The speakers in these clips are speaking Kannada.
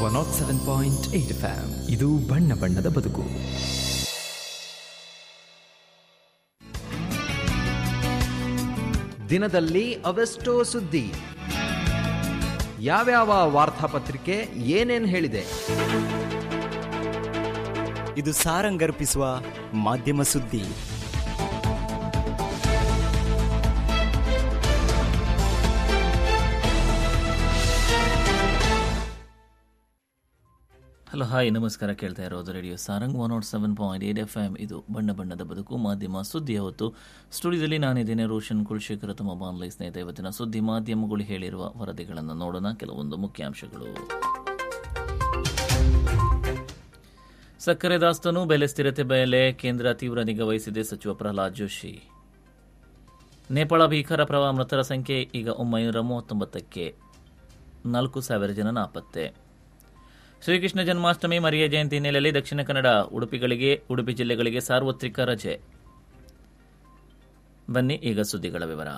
ನಾಟ್ ಸೆವೆನ್ ಪಾಯಿಂಟ್ ಏಟ್ ಫ್ಯಾಮ್ ಇದು ಬಣ್ಣ ಬಣ್ಣದ ಬದುಕು ದಿನದಲ್ಲಿ ಅವೆಷ್ಟೋ ಸುದ್ದಿ ಯಾವ್ಯಾವ ವಾರ್ತಾಪತ್ರಿಕೆ ಏನೇನ್ ಹೇಳಿದೆ ಇದು ಸಾರಂಗರ್ಪಿಸುವ ಮಾಧ್ಯಮ ಸುದ್ದಿ ಹಲೋ ಹಾಯ್ ನಮಸ್ಕಾರ ಕೇಳ್ತಾ ಇರೋದು radio Sarang one nought seven point eight F M ಇದು ಬಣ್ಣ ಬಣ್ಣದ ಬದುಕು ಮಾಧ್ಯಮ ಸುದ್ದಿ ಹೊತ್ತು ಸ್ಟುಡಿಯೋದಲ್ಲಿ ನಾನಿದ್ದೇನೆ ರೋಷನ್ ಕುಲಶೇಖರ ತಮ್ಮ ಬಾನ್ಲೈ ಸ್ನೇಹಿತ ಇವತ್ತಿನ ಸುದ್ದಿ ಮಾಧ್ಯಮಗಳು ಹೇಳಿರುವ ವರದಿಗಳನ್ನು ನೋಡೋಣ ಕೆಲವೊಂದು ಮುಖ್ಯಾಂಶಗಳು ಸಕ್ಕರೆ ದಾಸ್ತನು ಬೆಲೆ ಸ್ಥಿರತೆ ಮೇಲೆ ಕೇಂದ್ರ ತೀವ್ರ ನಿಗಾ ವಹಿಸಿದೆ ಸಚಿವ ಪ್ರಹ್ಲಾದ್ ಜೋಶಿ ನೇಪಾಳ ಭೀಕರ ಪ್ರವಾಹ ಮೃತರ ಸಂಖ್ಯೆ ಈಗ ಒಂಬೈನೂರ ಮೂವತ್ತೊಂಬತ್ತಕ್ಕೆ ನಾಲ್ಕು ಸಾವಿರ ಜನ ನಾಪತ್ತೆ ಶ್ರೀಕೃಷ್ಣ ಜನ್ಮಾಷ್ಟಮಿ ಮರಿಯ ಜಯಂತಿ ಹಿನ್ನೆಲೆಯಲ್ಲಿ ದಕ್ಷಿಣ ಕನ್ನಡ ಉಡುಪಿಗಳಿಗೆ ಉಡುಪಿ ಜಿಲ್ಲೆಗಳಿಗೆ ಸಾರ್ವತ್ರಿಕ ರಜೆ ಬನ್ನಿ ಈಗ ಸುದ್ದಿಗಳ ವಿವರ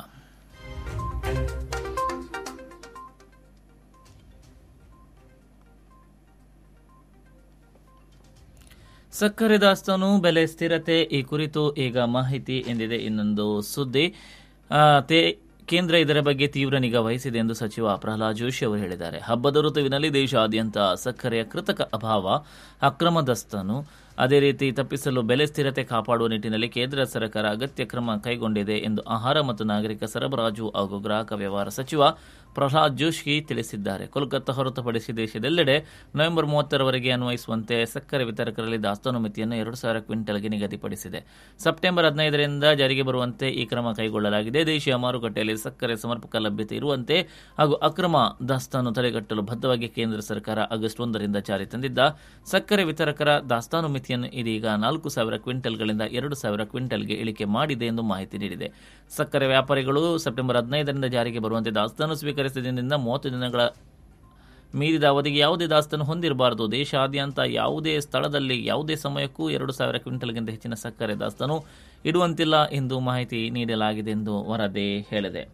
ಸಕ್ಕರೆ ದಾಸ್ತಾನು ಬೆಲೆ ಸ್ಥಿರತೆ ಈ ಕುರಿತು ಈಗ ಮಾಹಿತಿ ಎಂದಿದೆ ಇನ್ನೊಂದು ಸುದ್ದಿ ಆ, ತೇ- ಕೇಂದ್ರ ಇದರ ಬಗ್ಗೆ ತೀವ್ರ ನಿಗಾ ವಹಿಸಿದೆ ಎಂದು ಸಚಿವ ಪ್ರಹ್ಲಾದ್ ಜೋಶಿ ಅವರು ಹೇಳಿದ್ದಾರೆ ಹಬ್ಬದ ಋತುವಿನಲ್ಲಿ ದೇಶಾದ್ಯಂತ ಸಕ್ಕರೆಯ ಕೃತಕ ಅಭಾವ ಅಕ್ರಮ ದಸ್ತಾನು ಅದೇ ರೀತಿ ತಪ್ಪಿಸಲು ಬೆಲೆ ಸ್ಥಿರತೆ ಕಾಪಾಡುವ ನಿಟ್ಟಿನಲ್ಲಿ ಕೇಂದ್ರ ಸರ್ಕಾರ ಅಗತ್ಯ ಕ್ರಮ ಕೈಗೊಂಡಿದೆ ಎಂದು ಆಹಾರ ಮತ್ತು ನಾಗರಿಕ ಸರಬರಾಜು ಹಾಗೂ ಗ್ರಾಹಕ ವ್ಯವಹಾರ ಸಚಿವ ಪ್ರಹ್ಲಾದ್ ಜೋಶಿ ತಿಳಿಸಿದ್ದಾರೆ ಕೋಲ್ಕತ್ತಾ ಹೊರತುಪಡಿಸಿ ದೇಶದೆಲ್ಲೆಡೆ ನವೆಂಬರ್ ಮೂವತ್ತರವರೆಗೆ ಅನ್ವಯಿಸುವಂತೆ ಸಕ್ಕರೆ ವಿತರಕರಲ್ಲಿ ದಾಸ್ತಾನು ಮಿತಿಯನ್ನು ಎರಡು ಸಾವಿರ ಕ್ವಿಂಟಲ್ಗೆ ನಿಗದಿಪಡಿಸಿದೆ ಸೆಪ್ಟೆಂಬರ್ ಹದಿನೈದರಿಂದ ಜಾರಿಗೆ ಬರುವಂತೆ ಈ ಕ್ರಮ ಕೈಗೊಳ್ಳಲಾಗಿದೆ ದೇಶೀಯ ಮಾರುಕಟ್ಟೆಯಲ್ಲಿ ಸಕ್ಕರೆ ಸಮರ್ಪಕ ಲಭ್ಯತೆ ಇರುವಂತೆ ಹಾಗೂ ಅಕ್ರಮ ದಾಸ್ತಾನು ತಡೆಗಟ್ಟಲು ಬದ್ಧವಾಗಿ ಕೇಂದ್ರ ಸರ್ಕಾರ ಆಗಸ್ಟ್ ಒಂದರಿಂದ ಜಾರಿ ತಂದಿದ್ದ ಸಕ್ಕರೆ ವಿತರಕರ ದಾಸ್ತಾನು ಮಿತಿಯನ್ನು ಇದೀಗ ನಾಲ್ಕು ಸಾವಿರ ಕ್ವಿಂಟಲ್ಗಳಿಂದ ಎರಡು ಸಾವಿರ ಕ್ವಿಂಟಲ್ಗೆ ಇಳಿಕೆ ಮಾಡಿದೆ ಎಂದು ಮಾಹಿತಿ ನೀಡಿದೆ ಸಕ್ಕರೆ ವ್ಯಾಪಾರಿಗಳು ಸೆಪ್ಟೆಂಬರ್ ಹದಿನೈದರಿಂದ ಜಾರಿಗೆ ಬರುವಂತೆ ದಾಸ್ತಾನು ಸ್ವೀಕರಿಸಿದಿಂದ ಮೂವತ್ತು ದಿನಗಳ ಮೀರಿದ ಅವಧಿಗೆ ಯಾವುದೇ ದಾಸ್ತಾನು ಹೊಂದಿರಬಾರದು ದೇಶಾದ್ಯಂತ ಯಾವುದೇ ಸ್ಥಳದಲ್ಲಿ ಯಾವುದೇ ಸಮಯಕ್ಕೂ ಎರಡು ಸಾವಿರ ಕ್ವಿಂಟಲ್ಗಿಂತ ಹೆಚ್ಚಿನ ಸಕ್ಕರೆ ದಾಸ್ತಾನು ಇಡುವಂತಿಲ್ಲ ಎಂದು ಮಾಹಿತಿ ನೀಡಲಾಗಿದೆ ಎಂದು ವರದಿ ಹೇಳಿದೆ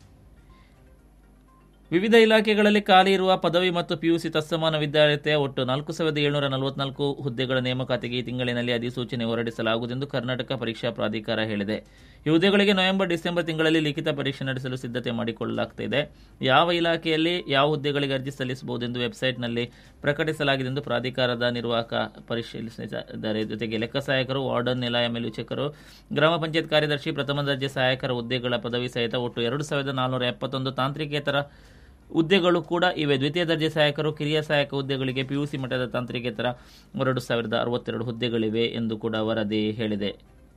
ವಿವಿಧ ಇಲಾಖೆಗಳಲ್ಲಿ ಖಾಲಿ ಇರುವ ಪದವಿ ಮತ್ತು ಪಿಯುಸಿ ತತ್ಸಮಾನ ವಿದ್ಯಾರ್ಥಿಯ ಒಟ್ಟು ನಾಲ್ಕು ಸಾವಿರದ ಏಳುನೂರ ನಲವತ್ನಾಲ್ಕು ಹುದ್ದೆಗಳ ನೇಮಕಾತಿಗೆ ಈ ತಿಂಗಳಿನಲ್ಲಿ ಅಧಿಸೂಚನೆ ಹೊರಡಿಸಲಾಗುವುದೆಂದು ಕರ್ನಾಟಕ ಪರೀಕ್ಷಾ ಪ್ರಾಧಿಕಾರ ಹೇಳಿದೆ ಈ ಹುದ್ದೆಗಳಿಗೆ ನವೆಂಬರ್ ಡಿಸೆಂಬರ್ ತಿಂಗಳಲ್ಲಿ ಲಿಖಿತ ಪರೀಕ್ಷೆ ನಡೆಸಲು ಸಿದ್ಧತೆ ಮಾಡಿಕೊಳ್ಳಲಾಗುತ್ತಿದೆ ಯಾವ ಇಲಾಖೆಯಲ್ಲಿ ಯಾವ ಹುದ್ದೆಗಳಿಗೆ ಅರ್ಜಿ ಸಲ್ಲಿಸಬಹುದೆಂದು ವೆಬ್ಸೈಟ್ನಲ್ಲಿ ಪ್ರಕಟಿಸಲಾಗಿದೆ ಎಂದು ಪ್ರಾಧಿಕಾರದ ನಿರ್ವಾಹಕ ಪರಿಶೀಲಿಸಿದ್ದಾರೆ ಜೊತೆಗೆ ಲೆಕ್ಕ ಸಹಾಯಕರು ವಾರ್ಡನ್ ನಿಲಯ ಮೇಲ್ವಿಚಾರಕರು ಗ್ರಾಮ ಪಂಚಾಯತ್ ಕಾರ್ಯದರ್ಶಿ ಪ್ರಥಮ ದರ್ಜೆ ಸಹಾಯಕರ ಹುದ್ದೆಗಳ ಪದವಿ ಸಹಿತ ಒಟ್ಟು ಎರಡು ಸಾವಿರದ ನಾನ್ನೂರ ಎಪ್ಪತ್ತೊಂದು ತಾಂತ್ರಿಕೇತರ ಹುದ್ದೆಗಳು ಕೂಡ ಇವೆ ದ್ವಿತೀಯ ದರ್ಜೆ ಸಹಾಯಕರು ಕಿರಿಯ ಸಹಾಯಕ ಹುದ್ದೆಗಳಿಗೆ ಪಿಯುಸಿ ಮಟ್ಟದ ತಾಂತ್ರಿಕೇತರ ಎರಡು ಸಾವಿರದ ಅರವತ್ತೆರಡು ಹುದ್ದೆಗಳಿವೆ ಎಂದು ಕೂಡ ವರದಿ ಹೇಳಿದೆ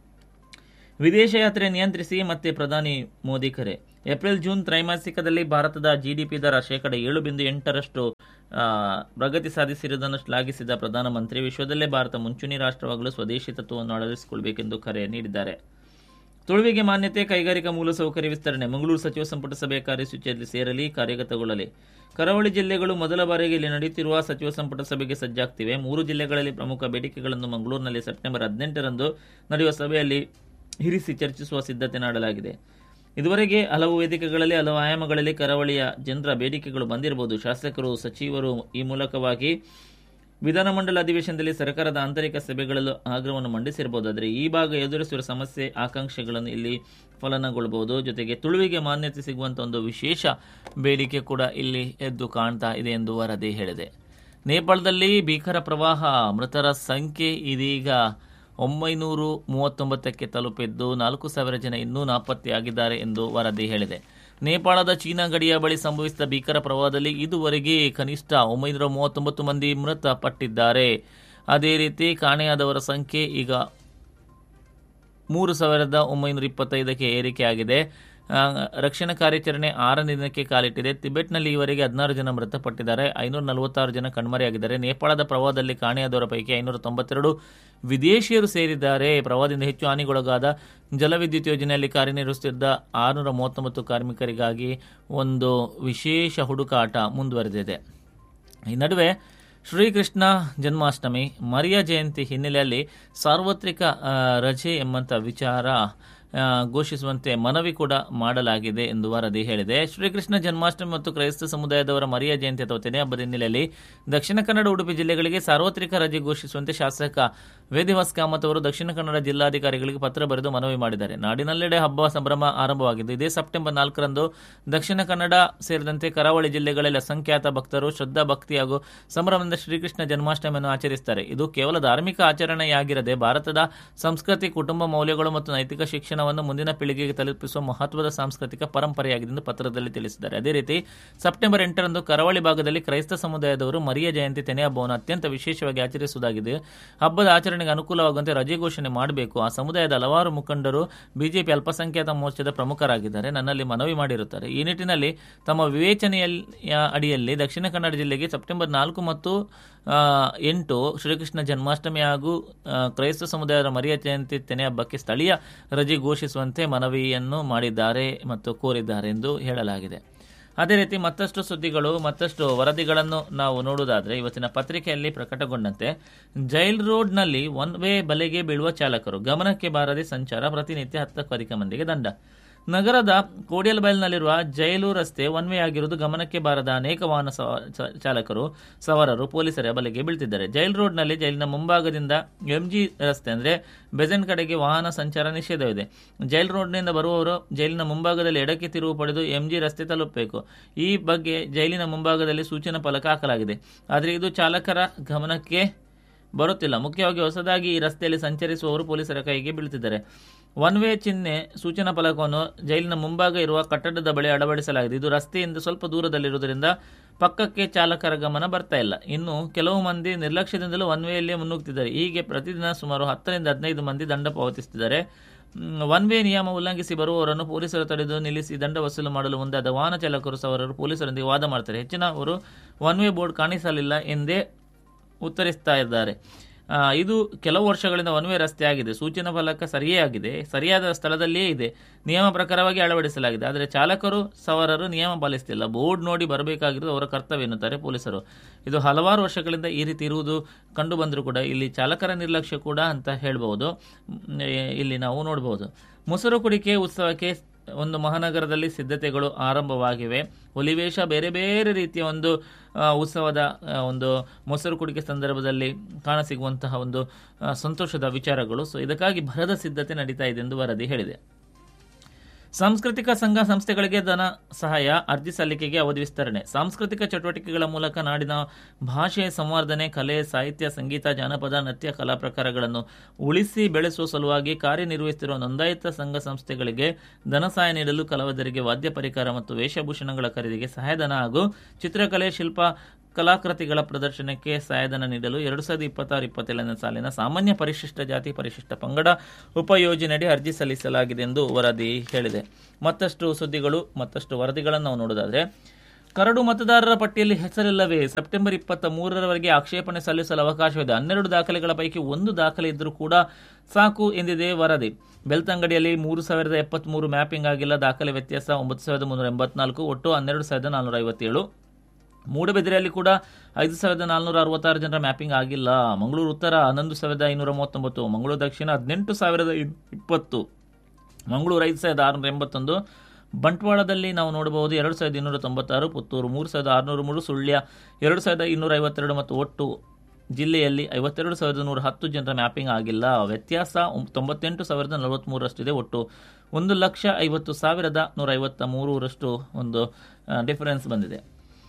ವಿದೇಶ ಯಾತ್ರೆ ನಿಯಂತ್ರಿಸಿ ಮತ್ತೆ ಪ್ರಧಾನಿ ಮೋದಿ ಕರೆ ಏಪ್ರಿಲ್ ಜೂನ್ ತ್ರೈಮಾಸಿಕದಲ್ಲಿ ಭಾರತದ ಜಿಡಿಪಿ ದರ ಶೇಕಡ ಏಳು ಬಿಂದು ಎಂಟರಷ್ಟು ಆ, ಪ್ರಗತಿ ಸಾಧಿಸಿರುವುದನ್ನು ಶ್ಲಾಘಿಸಿದ ಪ್ರಧಾನಮಂತ್ರಿ ವಿಶ್ವದಲ್ಲೇ ಭಾರತ ಮುಂಚೂಣಿ ರಾಷ್ಟ್ರವಾಗಲು ಸ್ವದೇಶಿ ತತ್ವವನ್ನು ಅಳವಡಿಸಿಕೊಳ್ಳಬೇಕೆಂದು ಕರೆ ನೀಡಿದ್ದಾರೆ ತುಳುವಿಗೆ ಮಾನ್ಯತೆ ಕೈಗಾರಿಕಾ ಮೂಲಸೌಕರ್ಯ ವಿಸ್ತರಣೆ ಮಂಗಳೂರು ಸಚಿವ ಸಂಪುಟ ಸಭೆಯ ಕಾರ್ಯಸೂಚಿಯಲ್ಲಿ ಸೇರಲಿ ಕಾರ್ಯಗತಗೊಳ್ಳಲಿ ಕರಾವಳಿ ಜಿಲ್ಲೆಗಳು ಮೊದಲ ಬಾರಿಗೆ ಇಲ್ಲಿ ನಡೆಯುತ್ತಿರುವ ಸಚಿವ ಸಂಪುಟ ಸಭೆಗೆ ಸಜ್ಜಾಗ್ತಿವೆ ಮೂರು ಜಿಲ್ಲೆಗಳಲ್ಲಿ ಪ್ರಮುಖ ಬೇಡಿಕೆಗಳನ್ನು ಮಂಗಳೂರಿನಲ್ಲಿ ಸೆಪ್ಟೆಂಬರ್ ಹದಿನೆಂಟರಂದು ನಡೆಯುವ ಸಭೆಯಲ್ಲಿ ಇರಿಸಿ ಚರ್ಚಿಸುವ ಸಿದ್ಧತೆ ಮಾಡಲಾಗಿದೆ ಇದುವರೆಗೆ ಹಲವು ವೇದಿಕೆಗಳಲ್ಲಿ ಹಲವು ಆಯಾಮಗಳಲ್ಲಿ ಕರಾವಳಿಯ ಜನರ ಬೇಡಿಕೆಗಳು ಬಂದಿರಬಹುದು ಶಾಸಕರು ಸಚಿವರು ಈ ಮೂಲಕವಾಗಿ ವಿಧಾನಮಂಡಲ ಅಧಿವೇಶನದಲ್ಲಿ ಸರ್ಕಾರದ ಆಂತರಿಕ ಸಭೆಗಳಲ್ಲೂ ಆಗ್ರಹವನ್ನು ಮಂಡಿಸಿರಬಹುದು ಆದರೆ ಈ ಭಾಗ ಎದುರಿಸಿರುವ ಸಮಸ್ಯೆ ಆಕಾಂಕ್ಷೆಗಳನ್ನು ಇಲ್ಲಿ ಫಲನಗೊಳ್ಳಬಹುದು ಜೊತೆಗೆ ತುಳುವಿಗೆ ಮಾನ್ಯತೆ ಸಿಗುವಂತ ಒಂದು ವಿಶೇಷ ಬೇಡಿಕೆ ಕೂಡ ಇಲ್ಲಿ ಎದ್ದು ಕಾಣ್ತಾ ಇದೆ ಎಂದು ವರದಿ ಹೇಳಿದೆ ನೇಪಾಳದಲ್ಲಿ ಭೀಕರ ಪ್ರವಾಹ ಮೃತರ ಸಂಖ್ಯೆ ಇದೀಗ ಒಂಬೈನೂರು ಮೂವತ್ತೊಂಬತ್ತಕ್ಕೆ ತಲುಪಿದ್ದು ನಾಲ್ಕು ಸಾವಿರ ಜನ ಇನ್ನೂ ನಾಪತ್ತೆಯಾಗಿದ್ದಾರೆ ಎಂದು ವರದಿ ಹೇಳಿದೆ ನೇಪಾಳದ ಚೀನಾ ಗಡಿಯ ಬಳಿ ಸಂಭವಿಸಿದ ಭೀಕರ ಪ್ರವಾಹದಲ್ಲಿ ಇದುವರೆಗೆ ಕನಿಷ್ಠ ಒಂಬೈನೂರ ಮೂವತ್ತೊಂಬತ್ತು ಮಂದಿ ಮೃತಪಟ್ಟಿದ್ದಾರೆ ಅದೇ ರೀತಿ ಕಾಣೆಯಾದವರ ಸಂಖ್ಯೆ ಈಗ ಮೂರು ಸಾವಿರದ ಒಂಬೈನೂರ ಇಪ್ಪತ್ತೈದಕ್ಕೆ ಏರಿಕೆಯಾಗಿದೆ ಆ, ರಕ್ಷಣಾ ಕಾರ್ಯಾಚರಣೆ ಆರನೇ ದಿನಕ್ಕೆ ಕಾಲಿಟ್ಟಿದೆ ತಿಬೆಟ್ನಲ್ಲಿ ಈವರೆಗೆ ಹದಿನಾರು ಜನ ಮೃತಪಟ್ಟಿದ್ದಾರೆ ಐನೂರ ನಲವತ್ತಾರು ಜನ ಕಣ್ಮರೆಯಾಗಿದ್ದಾರೆ ನೇಪಾಳದ ಪ್ರವಾಹದಲ್ಲಿ ಕಾಣೆಯಾದವರ ಪೈಕಿ ಐನೂರ ತೊಂಬತ್ತೆರಡು ವಿದೇಶಿಯರು ಸೇರಿದ್ದಾರೆ ಪ್ರವಾಹದಿಂದ ಹೆಚ್ಚು ಹಾನಿಗೊಳಗಾದ ಜಲವಿದ್ಯುತ್ ಯೋಜನೆಯಲ್ಲಿ ಕಾರ್ಯನಿರ್ವಹಿಸುತ್ತಿದ್ದ ಆರುನೂರ ಮೂವತ್ತೊಂಬತ್ತು ಕಾರ್ಮಿಕರಿಗಾಗಿ ಒಂದು ವಿಶೇಷ ಹುಡುಕಾಟ ಮುಂದುವರೆದಿದೆ ಈ ನಡುವೆ ಶ್ರೀಕೃಷ್ಣ ಜನ್ಮಾಷ್ಟಮಿ ಮರಿಯ ಜಯಂತಿ ಹಿನ್ನೆಲೆಯಲ್ಲಿ ಸಾರ್ವತ್ರಿಕ ಆ, ರಜೆ ಎಂಬಂಥ ವಿಚಾರ ಆ, ಘೋಷಿಸುವಂತೆ ಮನವಿ ಕೂಡ ಮಾಡಲಾಗಿದೆ ಎಂದು ವರದಿ ಹೇಳಿದೆ ಶ್ರೀಕೃಷ್ಣ ಜನ್ಮಾಷ್ಟಮಿ ಮತ್ತು ಕ್ರೈಸ್ತ ಸಮುದಾಯದವರ ಮರಿಯ ಜಯಂತಿ ಅಥವಾ ತೆನೆ ಹಬ್ಬದ ಹಿನ್ನೆಲೆಯಲ್ಲಿ ದಕ್ಷಿಣ ಕನ್ನಡ ಉಡುಪಿ ಜಿಲ್ಲೆಗಳಿಗೆ ಸಾರ್ವತ್ರಿಕ ರಜೆ ಘೋಷಿಸುವಂತೆ ಶಾಸಕ ವೇದಿವಾಸ್ ಕಾಮತ್ ಅವರು ದಕ್ಷಿಣ ಕನ್ನಡ ಜಿಲ್ಲಾಧಿಕಾರಿಗಳಿಗೆ ಪತ್ರ ಬರೆದು ಮನವಿ ಮಾಡಿದ್ದಾರೆ ನಾಡಿನೆಲ್ಲೆಡೆ ಹಬ್ಬ ಸಂಭ್ರಮ ಆರಂಭವಾಗಿದ್ದು ಇದೇ ಸೆಪ್ಟೆಂಬರ್ ನಾಲ್ಕರಂದು ದಕ್ಷಿಣ ಕನ್ನಡ ಸೇರಿದಂತೆ ಕರಾವಳಿ ಜಿಲ್ಲೆಗಳಲ್ಲಿ ಅಸಂಖ್ಯಾತ ಭಕ್ತರು ಶ್ರದ್ಧಾ ಭಕ್ತಿ ಹಾಗೂ ಸಂಭ್ರಮದಿಂದ ಶ್ರೀಕೃಷ್ಣ ಜನ್ಮಾಷ್ಟಮಿಯನ್ನು ಆಚರಿಸುತ್ತಾರೆ ಇದು ಕೇವಲ ಧಾರ್ಮಿಕ ಆಚರಣೆಯಾಗಿರದೆ ಭಾರತದ ಸಂಸ್ಕೃತಿ ಕುಟುಂಬ ಮೌಲ್ಯಗಳು ಮತ್ತು ನೈತಿಕ ಶಿಕ್ಷಣವನ್ನು ಮುಂದಿನ ಪೀಳಿಗೆಗೆ ತಲುಪಿಸುವ ಮಹತ್ವದ ಸಾಂಸ್ಕೃತಿಕ ಪರಂಪರೆಯಾಗಿದೆ ಎಂದು ಪತ್ರದಲ್ಲಿ ತಿಳಿಸಿದ್ದಾರೆ ಅದೇ ರೀತಿ ಸೆಪ್ಟೆಂಬರ್ ಎಂಟರಂದು ಕರಾವಳಿ ಭಾಗದಲ್ಲಿ ಕ್ರೈಸ್ತ ಸಮುದಾಯದವರು ಮರಿಯ ಜಯಂತಿ ತೆನೆ ಹಬ್ಬವನ್ನು ಅತ್ಯಂತ ವಿಶೇಷವಾಗಿ ಆಚರಿಸುವುದಾಗಿದೆ ಹಬ್ಬದ ಆಚರಣೆಗೆ ಅನುಕೂಲವಾಗುವಂತೆ ರಜೆ ಘೋಷಣೆ ಮಾಡಬೇಕು ಆ ಸಮುದಾಯದ ಹಲವಾರು ಮುಖಂಡರು ಬಿಜೆಪಿ ಅಲ್ಪಸಂಖ್ಯಾತ ಮೋರ್ಚಾದ ಪ್ರಮುಖರಾಗಿದ್ದಾರೆ ನನ್ನಲ್ಲಿ ಮನವಿ ಮಾಡಿರುತ್ತಾರೆ ಈ ನಿಟ್ಟಿನಲ್ಲಿ ತಮ್ಮ ವಿವೇಚನೆಯ ಅಡಿಯಲ್ಲಿ ದಕ್ಷಿಣ ಕನ್ನಡ ಜಿಲ್ಲೆಗೆ ಸೆಪ್ಟೆಂಬರ್ ನಾಲ್ಕು ಮತ್ತು ಆ, ಎಂಟು ಶ್ರೀಕೃಷ್ಣ ಜನ್ಮಾಷ್ಟಮಿ ಹಾಗೂ ಆ, ಕ್ರೈಸ್ತ ಸಮುದಾಯದ ಮರಿಯ ಜಯಂತಿ ತೆನೆ ಹಬ್ಬಕ್ಕೆ ಸ್ಥಳೀಯ ರಜೆ ಘೋಷಿಸುವಂತೆ ಮನವಿಯನ್ನು ಮಾಡಿದ್ದಾರೆ ಮತ್ತು ಕೋರಿದ್ದಾರೆ ಎಂದು ಹೇಳಲಾಗಿದೆ ಅದೇ ರೀತಿ ಮತ್ತಷ್ಟು ಸುದ್ದಿಗಳು ಮತ್ತಷ್ಟು ವರದಿಗಳನ್ನು ನಾವು ನೋಡುವುದಾದರೆ ಇವತ್ತಿನ ಪತ್ರಿಕೆಯಲ್ಲಿ ಪ್ರಕಟಗೊಂಡಂತೆ ಜೈಲ್ ರೋಡ್ನಲ್ಲಿ ಒನ್ ವೇ ಬಲೆಗೆ ಬೀಳುವ ಚಾಲಕರು ಗಮನಕ್ಕೆ ಬಾರದೆ ಸಂಚಾರ ಪ್ರತಿನಿತ್ಯ ಹತ್ತಕ್ಕೂ ಅಧಿಕ ಮಂದಿಗೆ ದಂಡ ನಗರದ ಕೋಡಿಯಲ್ಬೈಲ್ನಲ್ಲಿರುವ ಜೈಲು ರಸ್ತೆ ಒನ್ ವೇ ಆಗಿರುವುದು ಗಮನಕ್ಕೆ ಬಾರದ ಅನೇಕ ವಾಹನ ಸವ- ಚ- ಚಾಲಕರು ಸವಾರರು ಪೊಲೀಸರ ಬಲೆಗೆ ಬೀಳ್ತಿದ್ದಾರೆ ಜೈಲ್ ರೋಡ್ನಲ್ಲಿ ಜೈಲಿನ ಮುಂಭಾಗದಿಂದ ಎಂಜಿ ರಸ್ತೆ ಅಂದ್ರೆ ಬೆಜೆಂಟ್ ಕಡೆಗೆ ವಾಹನ ಸಂಚಾರ ನಿಷೇಧವಿದೆ ಜೈಲ್ ರೋಡ್ನಿಂದ ಬರುವವರು ಜೈಲಿನ ಮುಂಭಾಗದಲ್ಲಿ ಎಡಕ್ಕೆ ತಿರುವು ಪಡೆದು ಎಂಜಿ ರಸ್ತೆ ತಲುಪಬೇಕು ಈ ಬಗ್ಗೆ ಜೈಲಿನ ಮುಂಭಾಗದಲ್ಲಿ ಸೂಚನಾ ಫಲಕ ಹಾಕಲಾಗಿದೆ ಆದರೆ ಇದು ಚಾಲಕರ ಗಮನಕ್ಕೆ ಬರುತ್ತಿಲ್ಲ ಮುಖ್ಯವಾಗಿ ಹೊಸದಾಗಿ ಈ ರಸ್ತೆಯಲ್ಲಿ ಸಂಚರಿಸುವವರು ಪೊಲೀಸರ ಕೈಗೆ ಬೀಳುತ್ತಿದ್ದಾರೆ ಒನ್ ವೇ ಚಿಹ್ನೆ ಸೂಚನಾ ಫಲಕವನ್ನು ಜೈಲಿನ ಮುಂಭಾಗ ಇರುವ ಕಟ್ಟಡದ ಬಳಿ ಅಳವಡಿಸಲಾಗಿದೆ ಇದು ರಸ್ತೆಯಿಂದ ಸ್ವಲ್ಪ ದೂರದಲ್ಲಿರುವುದರಿಂದ ಪಕ್ಕಕ್ಕೆ ಚಾಲಕರ ಗಮನ ಬರ್ತಾ ಇಲ್ಲ ಇನ್ನು ಕೆಲವು ಮಂದಿ ನಿರ್ಲಕ್ಷ್ಯದಿಂದಲೂ ಒನ್ ವೇಯಲ್ಲೇ ಮುನ್ನುಗ್ತಿದ್ದಾರೆ ಹೀಗೆ ಪ್ರತಿದಿನ ಸುಮಾರು ಹತ್ತರಿಂದ ಹದಿನೈದು ಮಂದಿ ದಂಡ ಪಾವತಿಸುತ್ತಿದ್ದಾರೆ ಒನ್ ವೇ ನಿಯಮ ಉಲ್ಲಂಘಿಸಿ ಬರುವವರನ್ನು ಪೊಲೀಸರು ತಡೆದು ನಿಲ್ಲಿಸಿ ದಂಡ ವಸೂಲು ಮಾಡಲು ಮುಂದಾದ ವಾಹನ ಚಾಲಕರು ಸವಾರರು ಪೊಲೀಸರೊಂದಿಗೆ ವಾದ ಮಾಡ್ತಾರೆ ಹೆಚ್ಚಿನವರು ಒನ್ ವೇ ಬೋರ್ಡ್ ಕಾಣಿಸಲಿಲ್ಲ ಎಂದೇ ಉತ್ತರಿಸ್ತಾ ಇದ್ದಾರೆ ಆ, ಇದು ಕೆಲವು ವರ್ಷಗಳಿಂದ ಒನ್ ವೇ ರಸ್ತೆ ಆಗಿದೆ ಸೂಚನಾ ಫಲಕ ಸರಿಯೇ ಆಗಿದೆ ಸರಿಯಾದ ಸ್ಥಳದಲ್ಲಿಯೇ ಇದೆ ನಿಯಮ ಪ್ರಕಾರವಾಗಿ ಅಳವಡಿಸಲಾಗಿದೆ ಆದರೆ ಚಾಲಕರು ಸವಾರರು ನಿಯಮ ಪಾಲಿಸ್ತಿಲ್ಲ ಬೋರ್ಡ್ ನೋಡಿ ಬರಬೇಕಾಗಿರೋದು ಅವರ ಕರ್ತವ್ಯ ಎನ್ನುತ್ತಾರೆ ಪೊಲೀಸರು ಇದು ಹಲವಾರು ವರ್ಷಗಳಿಂದ ಈ ರೀತಿ ಇರುವುದು ಕಂಡು ಬಂದರೂ ಕೂಡ ಇಲ್ಲಿ ಚಾಲಕರ ನಿರ್ಲಕ್ಷ್ಯ ಕೂಡ ಅಂತ ಹೇಳ್ಬಹುದು ಮ್, ಇಲ್ಲಿ ನಾವು ನೋಡಬಹುದು ಮೊಸರು ಕುಡಿಕೆ ಉತ್ಸವಕ್ಕೆ ಒಂದು ಮಹಾನಗರದಲ್ಲಿ ಸಿದ್ಧತೆಗಳು ಆರಂಭವಾಗಿವೆ ಹುಲಿವೇಷ ಬೇರೆ ಬೇರೆ ರೀತಿಯ ಒಂದು ಆ, ಉತ್ಸವದ ಆ, ಒಂದು ಮೊಸರು ಕುಡಿಕೆ ಸಂದರ್ಭದಲ್ಲಿ ಕಾಣಸಿಗುವಂತಹ ಒಂದು ಆ, ಸಂತೋಷದ ವಿಚಾರಗಳು ಸೊ ಇದಕ್ಕಾಗಿ ಭರದ ಸಿದ್ಧತೆ ನಡೀತಾ ಇದೆ ಎಂದು ವರದಿ ಹೇಳಿದೆ ಸಾಂಸ್ಕೃತಿಕ ಸಂಘ ಸಂಸ್ಥೆಗಳಿಗೆ ಧನ ಸಹಾಯ ಅರ್ಜಿ ಸಲ್ಲಿಕೆಗೆ ಅವಧಿ ವಿಸ್ತರಣೆ ಸಾಂಸ್ಕೃತಿಕ ಚಟುವಟಿಕೆಗಳ ಮೂಲಕ ನಾಡಿನ ಭಾಷೆ ಸಂವರ್ಧನೆ ಕಲೆ ಸಾಹಿತ್ಯ ಸಂಗೀತ ಜಾನಪದ ನೃತ್ಯ ಕಲಾ ಪ್ರಕಾರಗಳನ್ನು ಉಳಿಸಿ ಬೆಳೆಸುವ ಸಲುವಾಗಿ ಕಾರ್ಯನಿರ್ವಹಿಸುತ್ತಿರುವ ನೋಂದಾಯಿತ ಸಂಘ ಸಂಸ್ಥೆಗಳಿಗೆ ಧನ ಸಹಾಯ ನೀಡಲು ಕಲಾವಿದರಿಗೆ ವಾದ್ಯ ಪರಿಕರ ಮತ್ತು ವೇಷಭೂಷಣಗಳ ಖರೀದಿಗೆ ಸಹಾಯಧನ ಹಾಗೂ ಚಿತ್ರಕಲೆ ಶಿಲ್ಪ ಕಲಾಕೃತಿಗಳ ಪ್ರದರ್ಶನಕ್ಕೆ ಸಹಾಯಧನ ನೀಡಲು ಎರಡು ಸಾವಿರದ ಇಪ್ಪತ್ತಾರು ಇಪ್ಪತ್ತೇಳನೇ ಸಾಲಿನ ಸಾಮಾನ್ಯ ಪರಿಶಿಷ್ಟ ಜಾತಿ ಪರಿಶಿಷ್ಟ ಪಂಗಡ ಉಪಯೋಜನೆಯಡಿ ಅರ್ಜಿ ಸಲ್ಲಿಸಲಾಗಿದೆ ಎಂದು ವರದಿ ಹೇಳಿದೆ ಮತ್ತಷ್ಟು ಸುದ್ದಿಗಳು ಮತ್ತಷ್ಟು ವರದಿಗಳನ್ನು ನಾವು ನೋಡೋದಾದ್ರೆ ಕರಡು ಮತದಾರರ ಪಟ್ಟಿಯಲ್ಲಿ ಹೆಸರಿಲ್ಲವೇ ಸೆಪ್ಟೆಂಬರ್ ಇಪ್ಪತ್ತ ಮೂರರವರೆಗೆ ಆಕ್ಷೇಪಣೆ ಸಲ್ಲಿಸಲು ಅವಕಾಶವಿದೆ ಹನ್ನೆರಡು ದಾಖಲೆಗಳ ಪೈಕಿ ಒಂದು ದಾಖಲೆ ಇದ್ದರೂ ಕೂಡ ಸಾಕು ಎಂದಿದೆ ವರದಿ ಬೆಳ್ತಂಗಡಿಯಲ್ಲಿ ಮೂರು ಸಾವಿರದ ಎಪ್ಪತ್ಮೂರು ಮ್ಯಾಪಿಂಗ್ ಆಗಿಲ್ಲ ದಾಖಲೆ ವ್ಯತ್ಯಾಸ ಒಂಬತ್ತು ಸಾವಿರದ ಮುನ್ನೂರ ಎಂಬತ್ನಾಲ್ಕು ಒಟ್ಟು ಹನ್ನೆರಡು ಸಾವಿರದ ನಾನ್ನೂರ ಐವತ್ತೇಳು ಮೂಡಬಿದಿರೆಯಲ್ಲಿ ಕೂಡ ಐದು ಸಾವಿರದ ನಾಲ್ನೂರ ಅರವತ್ತಾರು ಜನರ ಮ್ಯಾಪಿಂಗ್ ಆಗಿಲ್ಲ ಮಂಗಳೂರು ಉತ್ತರ ಹನ್ನೊಂದು ಸಾವಿರದ ಐನೂರ ಮೂವತ್ತೊಂಬತ್ತು ಮಂಗಳೂರು ದಕ್ಷಿಣ ಹದಿನೆಂಟು ಸಾವಿರದ ಇ- ಇಪ್ಪತ್ತು ಮಂಗಳೂರು ಐದು ಸಾವಿರದ ಆರುನೂರ ಎಂಬತ್ತೊಂದು ಬಂಟ್ವಾಳದಲ್ಲಿ ನಾವು ನೋಡಬಹುದು ಎರಡು ಸಾವಿರದ ಇನ್ನೂರ ತೊಂಬತ್ತಾರು ಪುತ್ತೂರು ಮೂರು ಸಾವಿರದ ಆರುನೂರ ಮೂರು ಸುಳ್ಯ ಎರಡು ಸಾವಿರದ ಇನ್ನೂರ ಐವತ್ತೆರಡು ಮತ್ತು ಒಟ್ಟು ಜಿಲ್ಲೆಯಲ್ಲಿ ಐವತ್ತೆರಡು ಸಾವಿರದ ನೂರ ಹತ್ತು ಜನರ ಮ್ಯಾಪಿಂಗ್ ಆಗಿಲ್ಲ ವ್ಯತ್ಯಾಸ ಒಂ- ತೊಂಬತ್ತೆಂಟು ಸಾವಿರದ ನಲವತ್ತ್ಮೂರರಷ್ಟಿದೆ ಒಟ್ಟು ಒಂದು ಲಕ್ಷ ಐವತ್ತು ಸಾವಿರದ ನೂರ ಐವತ್ತ ಮೂರರಷ್ಟು ಒಂದು ಡಿಫರೆನ್ಸ್ ಬಂದಿದೆ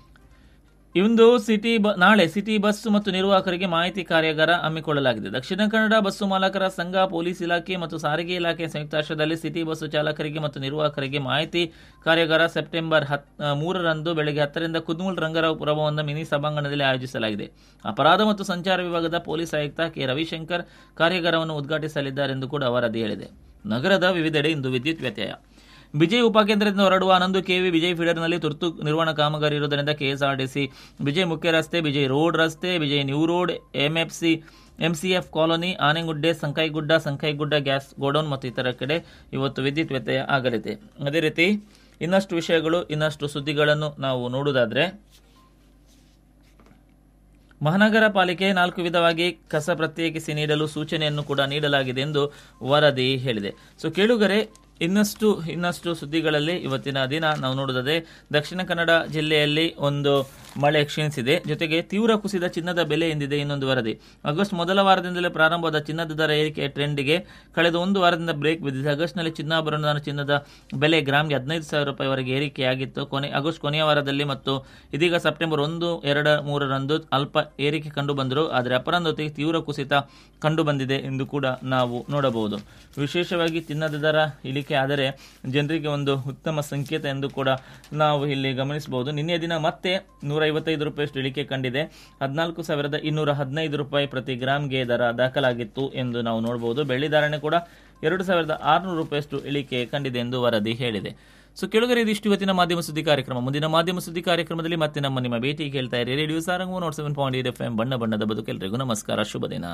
ಇಂದು ಸಿಟಿ ಬ- ನಾಳೆ ಸಿಟಿ ಬಸ್ ಮತ್ತು ನಿರ್ವಾಹಕರಿಗೆ ಮಾಹಿತಿ ಕಾರ್ಯಾಗಾರ ಹಮ್ಮಿಕೊಳ್ಳಲಾಗಿದೆ ದಕ್ಷಿಣ ಕನ್ನಡ ಬಸ್ಸು ಮಾಲಕರ ಸಂಘ ಪೊಲೀಸ್ ಇಲಾಖೆ ಮತ್ತು ಸಾರಿಗೆ ಇಲಾಖೆ ಸಂಯುಕ್ತಾಶ್ರಯದಲ್ಲಿ ಸಿಟಿ ಬಸ್ಸು ಚಾಲಕರಿಗೆ ಮತ್ತು ನಿರ್ವಾಹಕರಿಗೆ ಮಾಹಿತಿ ಕಾರ್ಯಾಗಾರ ಸೆಪ್ಟೆಂಬರ್ ಹತ್ ಆ, ಮೂರರಂದು ಬೆಳಗ್ಗೆ ಹತ್ತರಿಂದ ಕುದ್ಮೂಲ್ ರಂಗರಾವ್ ಪುರಭವನದ ಮಿನಿ ಸಭಾಂಗಣದಲ್ಲಿ ಆಯೋಜಿಸಲಾಗಿದೆ ಅಪರಾಧ ಮತ್ತು ಸಂಚಾರ ವಿಭಾಗದ ಪೊಲೀಸ್ ಆಯುಕ್ತ ಕೆ ರವಿಶಂಕರ್ ಕಾರ್ಯಾಗಾರವನ್ನು ಉದ್ಘಾಟಿಸಲಿದ್ದಾರೆಂದು ಕೂಡ ವರದಿ ಹೇಳಿದೆ ನಗರದ ವಿವಿಧೆಡೆ ಇಂದು ವಿದ್ಯುತ್ ವ್ಯತ್ಯಯ ವಿಜಯ್ ಉಪಕೇಂದ್ರದಿಂದ ಹೊರಡುವ ಹನ್ನೊಂದು ಕೆವಿ ವಿಜಯ್ ಫೀಡರ್ನಲ್ಲಿ ತುರ್ತು ನಿರ್ವಹಣಾ ಕಾಮಗಾರಿ ಇರುವುದರಿಂದ ಕೆಎಸ್ಆರ್ಟಿಸಿ ವಿಜಯ್ ಮುಖ್ಯ ರಸ್ತೆ ವಿಜಯ್ ರೋಡ್ ರಸ್ತೆ Vijay new road MFC MCF colony Anegudde Sankaigudda Sankaigudda gas godown ಮತ್ತು ಇತರ ಕಡೆ ಇವತ್ತು ವಿದ್ಯುತ್ ವ್ಯತ್ಯಯ ಆಗಲಿದೆ ಅದೇ ರೀತಿ ಇನ್ನಷ್ಟು ವಿಷಯಗಳು ಇನ್ನಷ್ಟು ಸುದ್ದಿಗಳನ್ನು ನಾವು ನೋಡುವುದಾದ್ರೆ ಮಹಾನಗರ ಪಾಲಿಕೆ ನಾಲ್ಕು ವಿಧವಾಗಿ ಕಸ ಪ್ರತ್ಯೇಕಿಸಿ ನೀಡಲು ಸೂಚನೆಯನ್ನು ಕೂಡ ನೀಡಲಾಗಿದೆ ಎಂದು ವರದಿ ಹೇಳಿದೆ ಸೊ ಕೇಳುಗರೆ ಇನ್ನಷ್ಟು ಇನ್ನಷ್ಟು ಸುದ್ದಿಗಳಲ್ಲಿ ಇವತ್ತಿನ ದಿನ ನಾವು ನೋಡುವುದಾದ್ರೆ ದಕ್ಷಿಣ ಕನ್ನಡ ಜಿಲ್ಲೆಯಲ್ಲಿ ಒಂದು ಮಳೆ ಕ್ಷೀಣಿಸಿದೆ ಜೊತೆಗೆ ತೀವ್ರ ಕುಸಿದ ಚಿನ್ನದ ಬೆಲೆ ಎಂದಿದೆ ಇನ್ನೊಂದು ವರದಿ ಆಗಸ್ಟ್ ಮೊದಲ ವಾರದಿಂದಲೇ ಪ್ರಾರಂಭವಾದ ಚಿನ್ನದ ದರ ಏರಿಕೆಯ ಟ್ರೆಂಡ್ಗೆ ಕಳೆದ ಒಂದು ವಾರದಿಂದ ಬ್ರೇಕ್ ಬಿದ್ದಿದೆ ಆಗಸ್ಟ್ನಲ್ಲಿ ಚಿನ್ನಾಭರಣದ ಚಿನ್ನದ ಬೆಲೆ ಗ್ರಾಮ್ಗೆ ಹದಿನೈದು ಸಾವಿರ ರೂಪಾಯಿವರೆಗೆ ಏರಿಕೆಯಾಗಿತ್ತು ಕೊನೆ ಆಗಸ್ಟ್ ಕೊನೆಯ ವಾರದಲ್ಲಿ ಮತ್ತು ಇದೀಗ ಸೆಪ್ಟೆಂಬರ್ ಒಂದು ಎರಡು ಮೂರರಂದು ಅಲ್ಪ ಏರಿಕೆ ಕಂಡು ಬಂದರು ಆದರೆ ಅಪರಾಂಧತೆಗೆ ತೀವ್ರ ಕುಸಿತ ಕಂಡು ಬಂದಿದೆ ಎಂದು ಕೂಡ ನಾವು ನೋಡಬಹುದು ವಿಶೇಷವಾಗಿ ಚಿನ್ನದ ದರ ಇಳಿಕೆ ಆದರೆ ಜನರಿಗೆ ಒಂದು ಉತ್ತಮ ಸಂಕೇತ ಎಂದು ಕೂಡ ನಾವು ಇಲ್ಲಿ ಗಮನಿಸಬಹುದು ನಿನ್ನೆಯ ದಿನ ಮತ್ತೆ ನೂರ ಐವತ್ತೈದು ರೂಪಾಯಿಯಷ್ಟು ಇಳಿಕೆ ಕಂಡಿದೆ ಹದಿನಾಲ್ಕು ಸಾವಿರದ ಇನ್ನೂರ ಹದಿನೈದು ರೂಪಾಯಿ ಪ್ರತಿ ಗ್ರಾಮ್ಗೆ ದರ ದಾಖಲಾಗಿತ್ತು ಎಂದು ನಾವು ನೋಡಬಹುದು ಬೆಳ್ಳಿ ಧಾರಣೆ ಕೂಡ ಎರಡು ಸಾವಿರದ ಆರುನೂರು ರೂಪಾಯಿಯಷ್ಟು ಇಳಿಕೆ ಕಂಡಿದೆ ಎಂದು ವರದಿ ಹೇಳಿದೆ ಸೊ ಕೆಳಗರೆ ಇದಿಷ್ಟು ಇವತ್ತಿನ ಮಾಧ್ಯಮ ಸುದ್ದಿ ಕಾರ್ಯಕ್ರಮ ಮುಂದಿನ ಮಾಧ್ಯಮ ಸುದ್ದಿ ಕಾರ್ಯಕ್ರಮದಲ್ಲಿ ಮತ್ತೆ ನಮ್ಮ ನಿಮ್ಮ ಭೇಟಿ ಕೇಳ್ತಾ ಇರಿ radio Sarang nought seven point eight F M ಬಣ್ಣ ಬಣ್ಣದ ಬದುಕೆಲ್ಲರಿಗೂ ನಮಸ್ಕಾರ ಶುಭ ದಿನ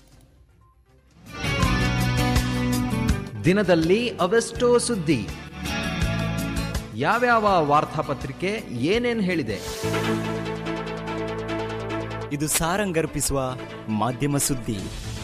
ದಿನದಲ್ಲಿ ಅವೆಷ್ಟೋ ಸುದ್ದಿ ಯಾವ್ಯಾವ ವಾರ್ತಾಪತ್ರಿಕೆ ಏನೇನ್ ಹೇಳಿದೆ ಇದು ಸಾರಂಗರ್ಪಿಸುವ ಮಾಧ್ಯಮ ಸುದ್ದಿ